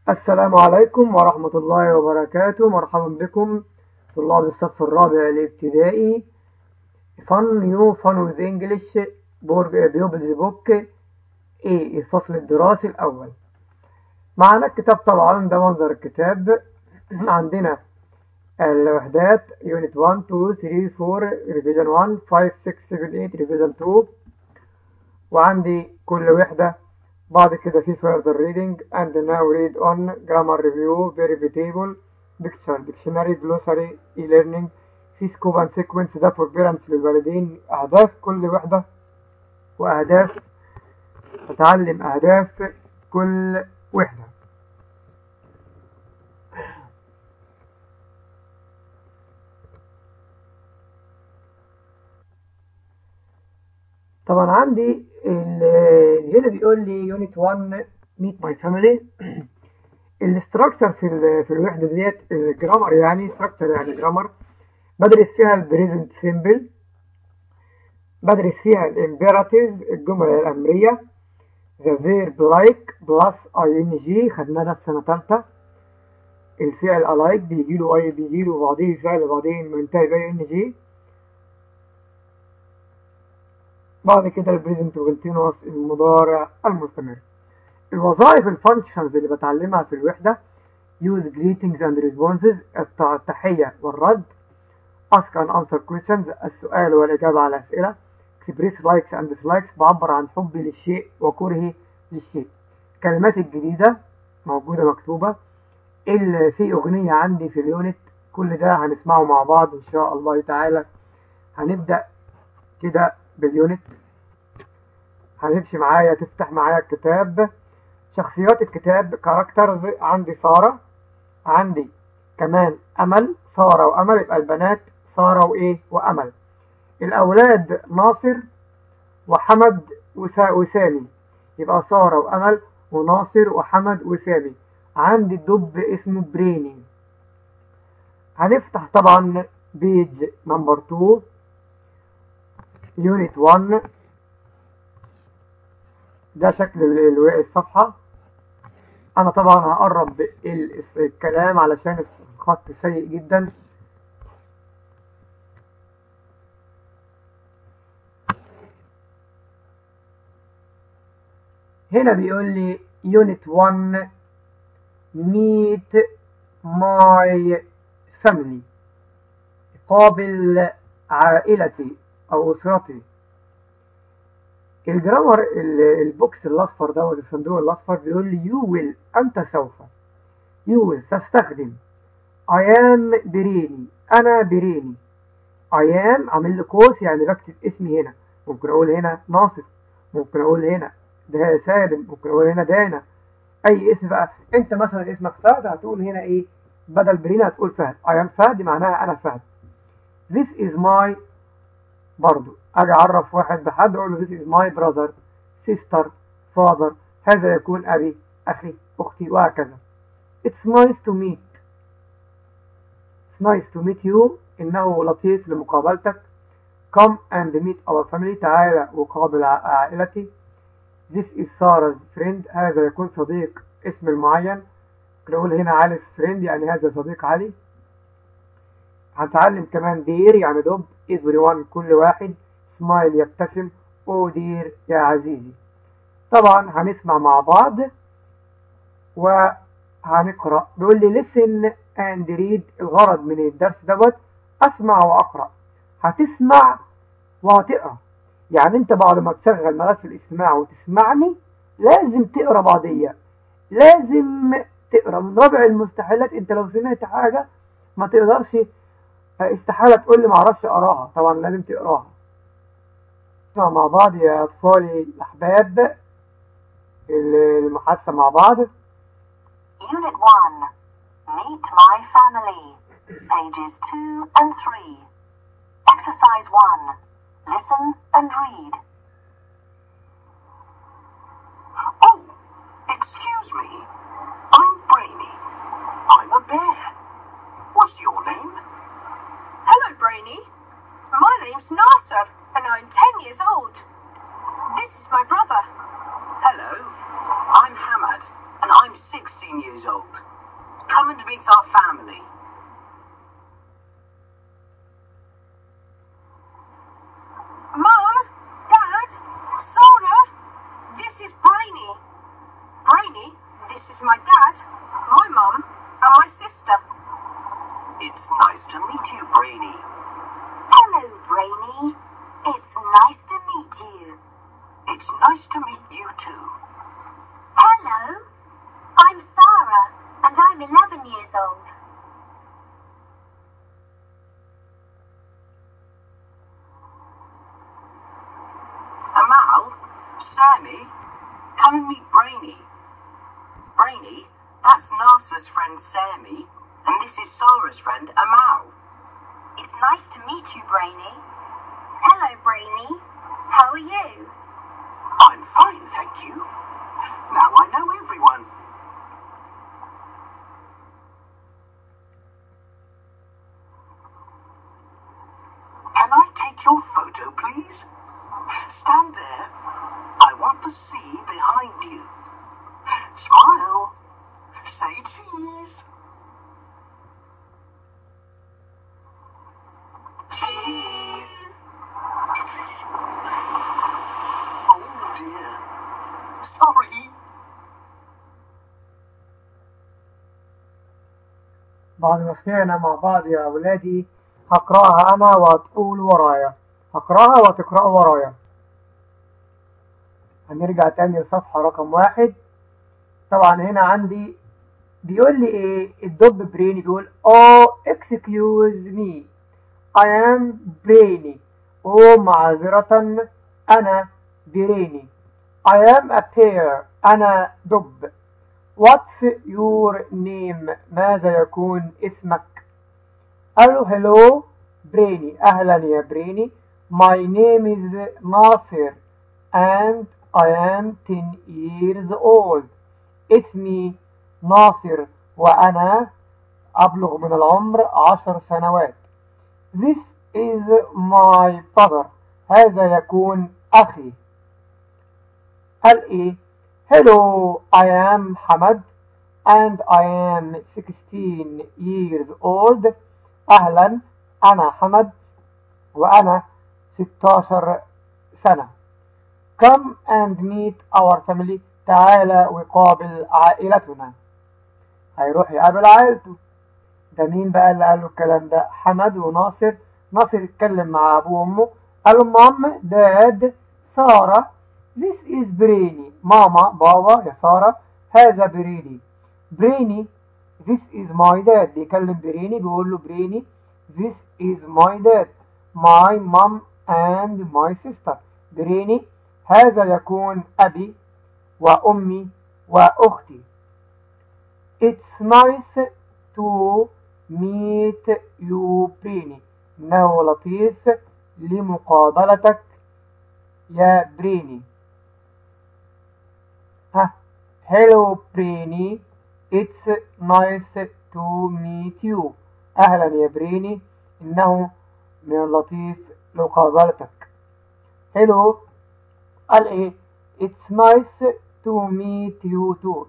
السلام عليكم ورحمة الله وبركاته مرحبا بكم طلاب الصف الرابع الابتدائي فن يو فن وذ انجلش بيوبلز بوك ايه الفصل الدراسي الاول معنا الكتاب طبعا ده منظر الكتاب عندنا الوحدات يونت 1 2 3 4 ريفيجن 1 5 6 7 8 ريفيجن 2 وعندي كل وحدة بعد كده في further reading and now read on grammar review verb table picture dictionary glossary e-learning في scope and sequence ده for parents للوالدين أهداف كل وحدة وأهداف تتعلم أهداف كل وحدة طبعا عندي هنا بيقول لي يونت 1 ميت ماي فاميلي الاستراكشر في في الوحده ديت الجرامر يعني ستراكشر يعني جرامر بدرس فيها البريزنت سيمبل بدرس فيها الامبيراتيف الجمله الامريه ذا فيرب لايك بلس اي ان جي خدناه ده في سنه ثالثه الفعل الايك بيجي له اي بيجي له بعديه فعل بعدين منتهي باي ان جي بعد كده البريزنت كونتينوس المضارع المستمر الوظائف الفانكشنز اللي بتعلمها في الوحدة use greetings and responses التحية والرد ask and answer questions السؤال والإجابة على أسئلة express likes and dislikes بعبر عن حبي للشيء وكرهي للشيء الكلمات الجديدة موجودة مكتوبة اللي في أغنية عندي في اليونت كل ده هنسمعه مع بعض إن شاء الله تعالى هنبدأ كده باليونت هنمشي معايا تفتح معايا الكتاب شخصيات الكتاب كاركترز عندي سارة عندي كمان أمل سارة وأمل يبقى البنات سارة وإيه وأمل الأولاد ناصر وحمد وسا وسامي يبقى سارة وأمل وناصر وحمد وسامي عندي الدب اسمه بريني هنفتح طبعا بيج نمبر 2 يونت 1 ده شكل الصفحة أنا طبعا هقرب الكلام علشان الخط سيء جدا هنا بيقول لي يونت 1 meet my family قابل عائلتي أو أسرتي الجرامر البوكس الأصفر دوت الصندوق الأصفر بيقول لي يو ويل أنت سوف يوز تستخدم I am بريني أنا بريني I am عامل لي قوس يعني بكتب اسمي هنا ممكن أقول هنا ناصر ممكن أقول هنا ده سالم ممكن أقول هنا دانا أي اسم بقى أنت مثلا اسمك فهد هتقول هنا إيه بدل بريني هتقول فهد I am فهد معناها أنا فهد This is my برضو أجي أعرف واحد بحد أقول له this is my brother sister father هذا يكون أبي أخي أختي وهكذا it's nice to meet it's nice to meet you إنه لطيف لمقابلتك come and meet our family تعال وقابل عائلتي this is Sarah's friend هذا يكون صديق اسم المعين نقول هنا علي's friend يعني هذا صديق علي هنتعلم كمان دير يعني دب everyone كل واحد سمايل يبتسم او دير يا عزيزي طبعا هنسمع مع بعض وهنقرأ بيقول لي listen and read الغرض من الدرس دوت اسمع واقرأ هتسمع وهتقرأ يعني انت بعد ما تشغل ملف الاستماع وتسمعني لازم تقرأ بعضية لازم تقرأ من رابع المستحيلات انت لو سمعت حاجة ما تقدرش استحالة تقول لي معرفش أقراها طبعا لازم تقراها نسمع مع بعض يا أطفالي الأحباب المحادثة مع بعض Unit 1 Meet my family Pages 2 and 3 Exercise 1 Listen and read Oh, excuse me. I'm Brainy. I'm a bear. What's your name? Hello, Brainy. My name's Nasser, and I'm 10 years old. This is my brother. Hello. I'm Hamad, and I'm six 16 years old. Come and meet our family. Mum, Dad, Sarah, this is Brainy. Brainy, this is my dad, my mum, and my sister. It's nice to meet you, Brainy. Hello, Brainy. It's nice to meet you. It's nice to meet you too. Hello. I'm Sarah, and I'm 11 years old. Amal, Sammy, come and meet Brainy. Brainy, that's Nasser's friend Sammy, and this is Sarah's friend Amal. It's nice to meet you, Brainy. Hello, Brainy. How are you? I'm fine, thank you. Now I know everyone. Can I take your photo, please? Stand there. I want to see behind you. Smile. Say cheese. Cheese. Oh dear. Sorry. بعد ما سمعنا مع بعض يا أولادي هقرأها أنا وهتقول ورايا هقرأها وهتقرأوا ورايا هنرجع تاني لصفحة رقم واحد طبعا هنا عندي بيقول لي ايه الدب بريني بيقول oh excuse me I am brainy oh معذرة أنا بريني I am a pear أنا دب What's your name ماذا يكون اسمك قال له hello بريني أهلا يا بريني My name is ناصر and I am 10 years old اسمي ناصر وأنا أبلغ من العمر عشر سنوات This is my brother هذا يكون أخي قال إيه Hello I am حمد and I am 16 years old أهلا أنا حمد وأنا 16 سنة Come and meet our family تعالى وقابل عائلتنا هيروح يقابل عائلته ده مين بقى اللي قال له الكلام ده حمد وناصر ناصر اتكلم مع ابوه وامه قالوا مام داد سارة This is بريني ماما بابا يا سارة هذا بريني بريني This is my dad بيكلم بريني بيقول له بريني This is my dad my mom and my sister بريني هذا يكون أبي وأمي وأختي It's nice to meet you بريني إنه لطيف لمقابلتك يا بريني ها Hello بريني It's nice to meet you أهلا يا بريني إنه من اللطيف مقابلتك Hello قال إيه It's nice to meet you too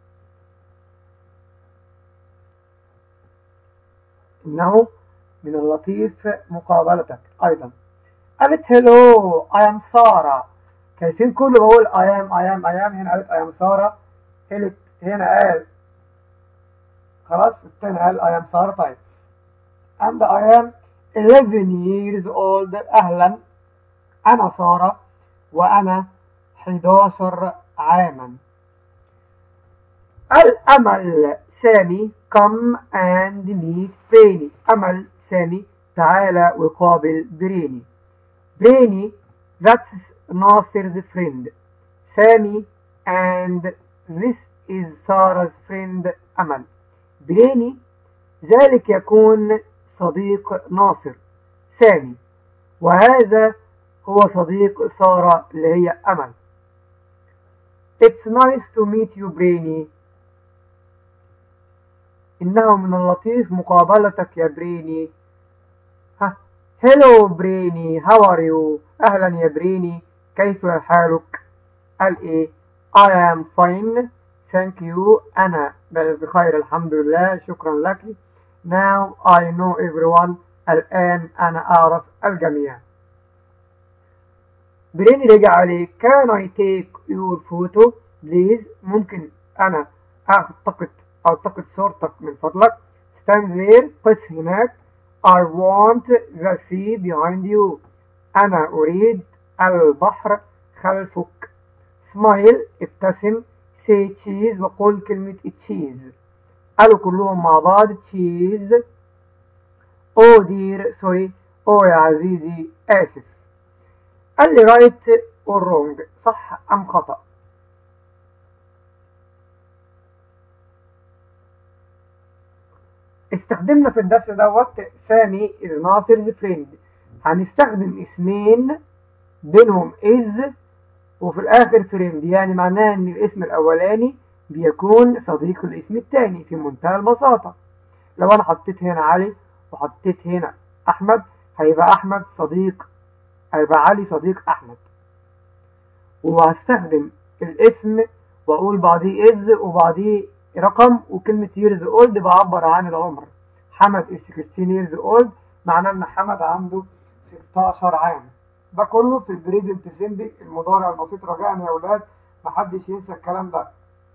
إنه من اللطيف مقابلتك أيضا قالت hello I am سارة كايسين كله بقول I am I am I am هنا قالت I am سارة هنا هنا قال خلاص التاني قال I am سارة طيب and I am 11 years old أهلا أنا سارة وأنا 11 عاما الأمل سامي come and meet بريني أمل سامي تعالى وقابل بريني بريني that's ناصر's friend سامي and this is سارah's friend أمل بريني ذلك يكون صديق ناصر سامي وهذا هو صديق سارة اللي هي أمل It's nice to meet you بريني إنه من اللطيف مقابلتك يا بريني ها هلو بريني هاو ار يو أهلا يا بريني كيف حالك قال إيه I am fine thank you أنا بخير الحمد لله شكرا لك now I know everyone الآن أنا أعرف الجميع بريني رجع عليه can I take your photo please ممكن أنا ألتقط ألتقط صورتك من فضلك stand there قف هناك I want the sea behind you أنا أريد البحر خلفك smile ابتسم say cheese وقل كلمة cheese قالوا كلهم مع بعض cheese oh dear sorry oh يا عزيزي آسف قال لي right or wrong صح أم خطأ استخدمنا في الدرس دوت سامي is ناصر's friend هنستخدم اسمين بينهم is وفي الآخر فريند يعني معناه إن الاسم الأولاني بيكون صديق الاسم الثاني في منتهى البساطة لو أنا حطيت هنا علي وحطيت هنا أحمد هيبقى أحمد صديق هيبقى علي صديق أحمد وهستخدم الاسم وأقول بعديه is وبعديه رقم وكلمة years old بعبر عن العمر حمد is 16 years old معناه إن حمد عنده 16 عام ده كله في البريزنت سيمبل المضارع البسيط رجاء يا اولاد محدش ينسى الكلام ده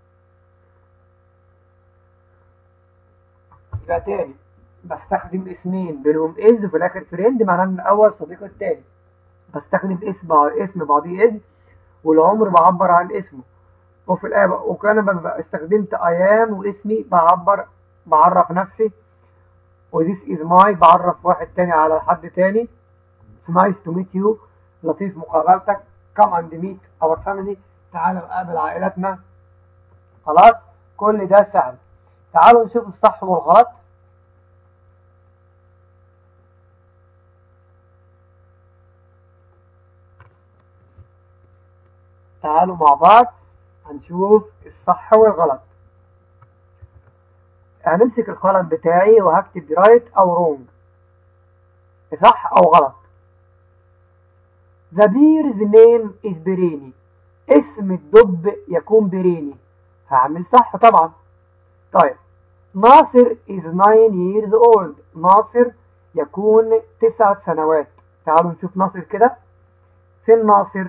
يبقى تاني بستخدم اسمين بينهم از وفي الاخر فريند معناه ان الاول صديق التاني بستخدم اسم اسم بعضيه از والعمر بعبر عن اسمه وفي الآية وكان استخدمت ايام واسمي بعبر بعرف نفسي وذيس از ماي بعرف واحد تاني على حد تاني It's nice to meet you لطيف مقابلتك come and meet our family تعالوا نقابل عائلتنا خلاص كل ده سهل تعالوا نشوف الصح والغلط تعالوا مع بعض هنشوف الصح والغلط هنمسك القلم بتاعي وهكتب رايت او رونج صح او غلط The beer's name is بريني اسم الدب يكون بريني هعمل صح طبعا طيب ناصر is 9 years old ناصر يكون تسعة سنوات تعالوا نشوف ناصر كده فين ناصر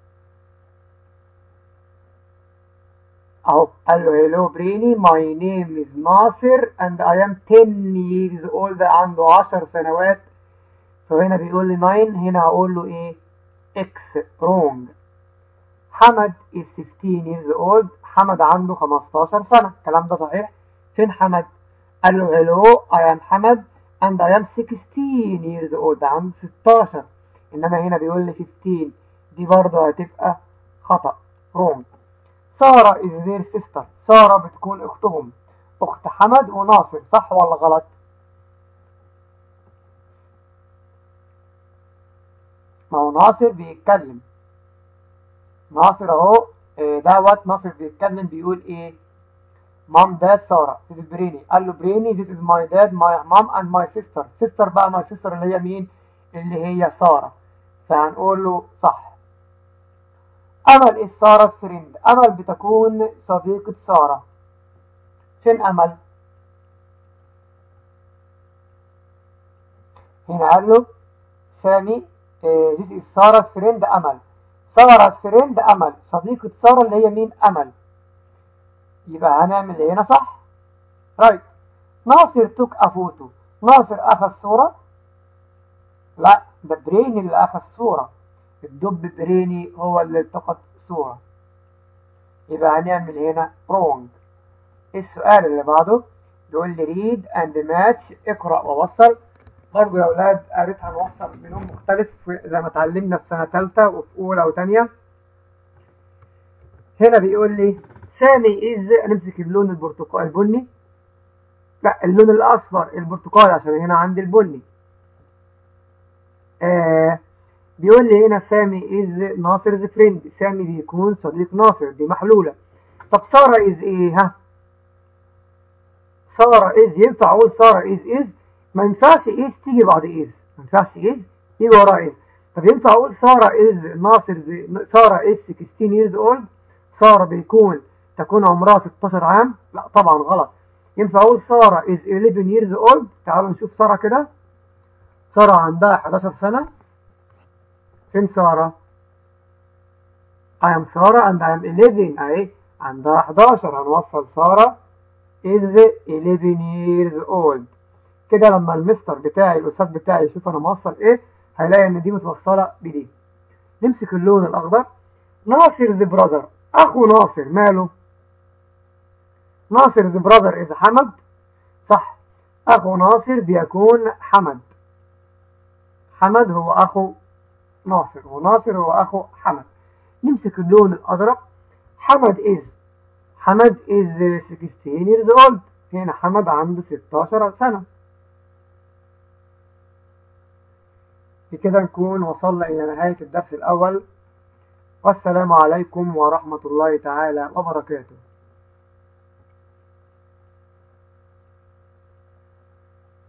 اهو قال له hello بريني my name is ناصر and I am 10 years old عنده 10 سنوات فهنا بيقول لي 9 هنا هقول له ايه X wrong حمد is 15 years old حمد عنده 15 سنة الكلام ده صحيح فين حمد قال له hello I am حمد and I am 16 years old عنده 16 إنما هنا بيقول لي 15 دي برضه هتبقى خطأ wrong سارة is their sister سارة بتكون أختهم أخت حمد وناصر صح ولا غلط ما هو ناصر بيتكلم ناصر اهو دوت ناصر بيتكلم بيقول ايه مام داد سارة this is بريني قال له بريني this is my dad my mom and my sister sister بقى my sister اللي هي مين اللي هي سارة فهنقول له صح أمل is سارة فريند أمل بتكون صديقة سارة فين أمل هنا قال له سامي this is سارة فريند أمل سارة فريند أمل صديقة سارة اللي هي مين أمل يبقى هنعمل هنا صح رايت ناصر توك أفوتو ناصر أخذ صورة لا ده بريني اللي أخذ صورة الدب بريني هو اللي التقط صورة يبقى هنعمل هنا wrong السؤال اللي بعده بيقول لي read and match اقرأ ووصل برضه يا أولاد قريت هنوصل بلون مختلف زي ما اتعلمنا في سنة تالتة وفي أولى وتانية هنا بيقول لي سامي إز نمسك اللون البرتقالي البني لا اللون الأصفر البرتقالي عشان هنا عندي البني آه بيقول لي هنا سامي إز ناصر فريند سامي بيكون صديق ناصر دي محلولة طب سارة إز إيه ها سارة إز ينفع أقول سارة إز إز ما ينفعش إز تيجي بعد إز ما ينفعش إز يجي ورا إز طب ينفع أقول سارة إز ناصر زي سارة إز 16 years old سارة بيكون تكون عمرها 16 عام لا طبعا غلط ينفع اقول سارة is 11 years old تعالوا نشوف سارة كده سارة عندها 11 سنة فين سارة I am سارة and I am 11 اهي عندها 11 هنوصل سارة is 11 years old كده لما المستر بتاعي الاستاذ بتاعي يشوف انا موصل ايه هيلاقي ان دي متوصله بدي نمسك اللون الاخضر ناصر ذا براذر اخو ناصر ماله ناصر ذا براذر اذا حمد صح اخو ناصر بيكون حمد حمد هو اخو ناصر وناصر هو اخو حمد نمسك اللون الازرق حمد از حمد از 16 years old هنا حمد عنده 16 سنه بكده نكون وصلنا إلى نهاية الدرس الأول والسلام عليكم ورحمة الله تعالى وبركاته